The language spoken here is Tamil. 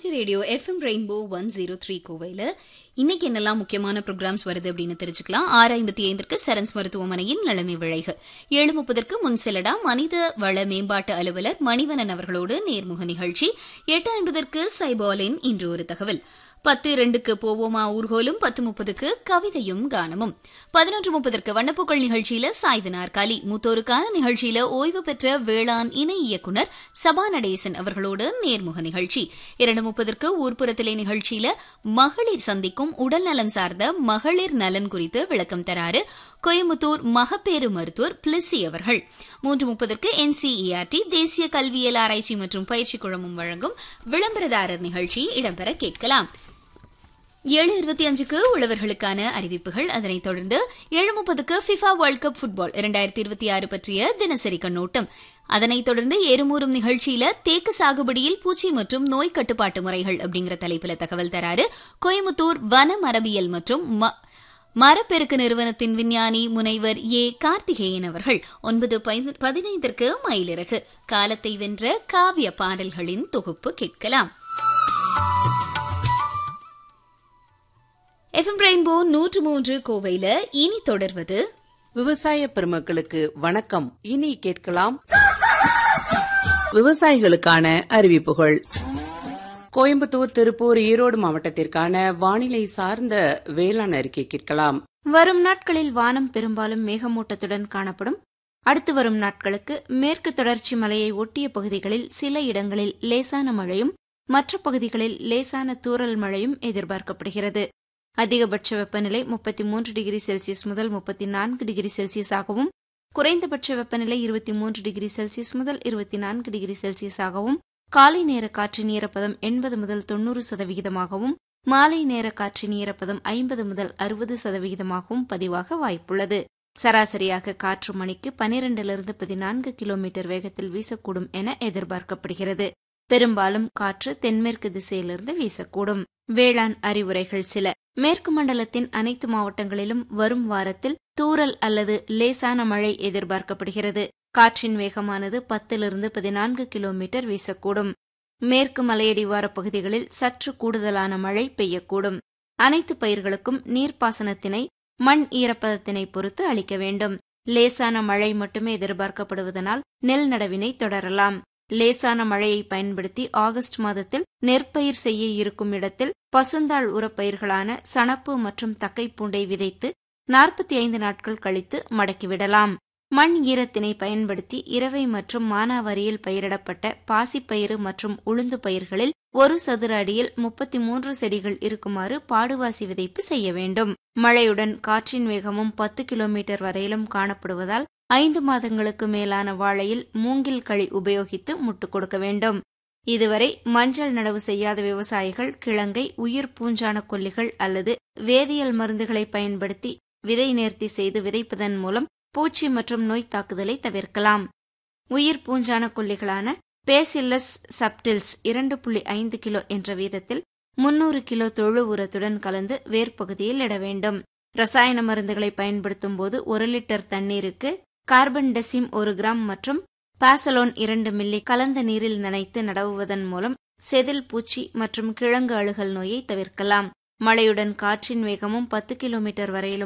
சமுதாய radio FM rainbow one zero three கோவையில் இன்னைக்கு என்னெல்லாம் முக்கியமான ப்ரோக்ராம்ஸ் வருது அப்படின்னு தெரிஞ்சுக்கலாம் ஆறு ஐம்பத்தி ஐந்திற்கு சரன்ஸ் மருத்துவமனையின் நிலைமை விளைக ஏழு முப்பதற்கு முன்செல்லடா மனித வள மேம்பாட்டு அலுவலர் மணிவனன் அவர்களோடு நேர்முக நிகழ்ச்சி எட்டு ஐம்பதற்கு சைபாலின் இன்று ஒரு தகவல் பத்து இரண்டுக்கு போவோமா ஊர்கோலும் பத்து முப்பதுக்கு கவிதையும் கானமும் பதினொன்று முப்பதற்கு வண்ணப்பூக்கள் நிகழ்ச்சியில சாய்வு நாற்காலி மூத்தோருக்கான நிகழ்ச்சியில ஓய்வு பெற்ற வேளாண் இணை இயக்குநர் சபா நடேசன் அவர்களோடு நேர்முக நிகழ்ச்சி இரண்டு முப்பதற்கு ஊர்ப்புறத்திலே நிகழ்ச்சியில மகளிர் சந்திக்கும் உடல் நலம் சார்ந்த மகளிர் நலன் குறித்து விளக்கம் தராறு கோயம்புத்தூர் மகப்பேறு மருத்துவர் பிளிசி அவர்கள் மூன்று முப்பதற்கு என்சிஇஆர்டி தேசிய கல்வியியல் ஆராய்ச்சி மற்றும் பயிற்சி குழமம் வழங்கும் விளம்பரதாரர் நிகழ்ச்சி இடம்பெற கேட்கலாம் ஏழு இருபத்தி அஞ்சுக்கு உழவர்களுக்கான அறிவிப்புகள் அதனைத் தொடர்ந்து ஏழு முப்பதுக்கு ஃபிஃபா வேர்ல்ட் கப் ஃபுட்பால் இரண்டாயிரத்தி இருபத்தி ஆறு பற்றிய தினசரி கண்ணோட்டம் அதனைத் தொடர்ந்து ஏறுமூறும் நிகழ்ச்சியில தேக்கு சாகுபடியில் பூச்சி மற்றும் நோய் கட்டுப்பாட்டு முறைகள் அப்படிங்கிற தலைப்பில் தகவல் தராரு கோயம்புத்தூர் வன மரபியல் மற்றும் மரப்பெருக்கு நிறுவனத்தின் விஞ்ஞானி முனைவர் ஏ கார்த்திகேயன் அவர்கள் ஒன்பது பதினைந்திற்கு மயிலிறகு காலத்தை வென்ற காவிய பாடல்களின் தொகுப்பு கேட்கலாம் எஃப்எம் ரெயின்போ நூற்று மூன்று கோவையில இனி தொடர்வது விவசாய பெருமக்களுக்கு வணக்கம் இனி கேட்கலாம் விவசாயிகளுக்கான அறிவிப்புகள் கோயம்புத்தூர் திருப்பூர் ஈரோடு மாவட்டத்திற்கான வானிலை சார்ந்த வேளாண் அறிக்கை கேட்கலாம் வரும் நாட்களில் வானம் பெரும்பாலும் மேகமூட்டத்துடன் காணப்படும் அடுத்து வரும் நாட்களுக்கு மேற்கு தொடர்ச்சி மலையை ஒட்டிய பகுதிகளில் சில இடங்களில் லேசான மழையும் மற்ற பகுதிகளில் லேசான தூறல் மழையும் எதிர்பார்க்கப்படுகிறது அதிகபட்ச வெப்பநிலை முப்பத்தி மூன்று டிகிரி செல்சியஸ் முதல் முப்பத்தி நான்கு டிகிரி செல்சியஸாகவும் குறைந்தபட்ச வெப்பநிலை இருபத்தி மூன்று டிகிரி செல்சியஸ் முதல் இருபத்தி நான்கு டிகிரி செல்சியஸாகவும் காலை நேர காற்றின் ஈரப்பதம் எண்பது முதல் தொன்னூறு சதவிகிதமாகவும் மாலை நேர காற்றின் ஈரப்பதம் ஐம்பது முதல் அறுபது சதவிகிதமாகவும் பதிவாக வாய்ப்புள்ளது சராசரியாக காற்று மணிக்கு பனிரெண்டிலிருந்து பதினான்கு கிலோமீட்டர் வேகத்தில் வீசக்கூடும் என எதிர்பார்க்கப்படுகிறது பெரும்பாலும் காற்று தென்மேற்கு திசையிலிருந்து வீசக்கூடும் வேளாண் அறிவுரைகள் சில மேற்கு மண்டலத்தின் அனைத்து மாவட்டங்களிலும் வரும் வாரத்தில் தூறல் அல்லது லேசான மழை எதிர்பார்க்கப்படுகிறது காற்றின் வேகமானது பத்திலிருந்து பதினான்கு கிலோமீட்டர் வீசக்கூடும் மேற்கு மலையடிவார பகுதிகளில் சற்று கூடுதலான மழை பெய்யக்கூடும் அனைத்து பயிர்களுக்கும் நீர்ப்பாசனத்தினை மண் ஈரப்பதத்தினை பொறுத்து அளிக்க வேண்டும் லேசான மழை மட்டுமே எதிர்பார்க்கப்படுவதனால் நெல் நடவினை தொடரலாம் லேசான மழையை பயன்படுத்தி ஆகஸ்ட் மாதத்தில் நெற்பயிர் செய்ய இருக்கும் இடத்தில் பசுந்தாள் உரப்பயிர்களான சணப்பு மற்றும் தக்கைப்பூண்டை விதைத்து நாற்பத்தி ஐந்து நாட்கள் கழித்து மடக்கிவிடலாம் மண் ஈரத்தினை பயன்படுத்தி இரவை மற்றும் மானாவாரியில் பயிரிடப்பட்ட பாசிப்பயிறு மற்றும் உளுந்து பயிர்களில் ஒரு சதுர அடியில் முப்பத்தி மூன்று செடிகள் இருக்குமாறு பாடுவாசி விதைப்பு செய்ய வேண்டும் மழையுடன் காற்றின் வேகமும் பத்து கிலோமீட்டர் வரையிலும் காணப்படுவதால் ஐந்து மாதங்களுக்கு மேலான வாழையில் மூங்கில் களி உபயோகித்து முட்டு கொடுக்க வேண்டும் இதுவரை மஞ்சள் நடவு செய்யாத விவசாயிகள் கிழங்கை உயிர் பூஞ்சான கொல்லிகள் அல்லது வேதியியல் மருந்துகளை பயன்படுத்தி விதை நேர்த்தி செய்து விதைப்பதன் மூலம் பூச்சி மற்றும் நோய் தாக்குதலை தவிர்க்கலாம் உயிர் பூஞ்சான கொல்லிகளான பேசில்லஸ் சப்டில்ஸ் இரண்டு புள்ளி ஐந்து கிலோ என்ற வீதத்தில் முன்னூறு கிலோ தொழு உரத்துடன் கலந்து வேர்ப்பகுதியில் இட வேண்டும் ரசாயன மருந்துகளை பயன்படுத்தும் போது ஒரு லிட்டர் தண்ணீருக்கு கார்பன் டெசிம் ஒரு கிராம் மற்றும் பாசலோன் இரண்டு மில்லி கலந்த நீரில் நனைத்து நடவுவதன் மூலம் செதில் பூச்சி மற்றும் கிழங்கு அழுகல் நோயை தவிர்க்கலாம் மழையுடன் காற்றின் வேகமும் பத்து கிலோமீட்டர் வரையிலும்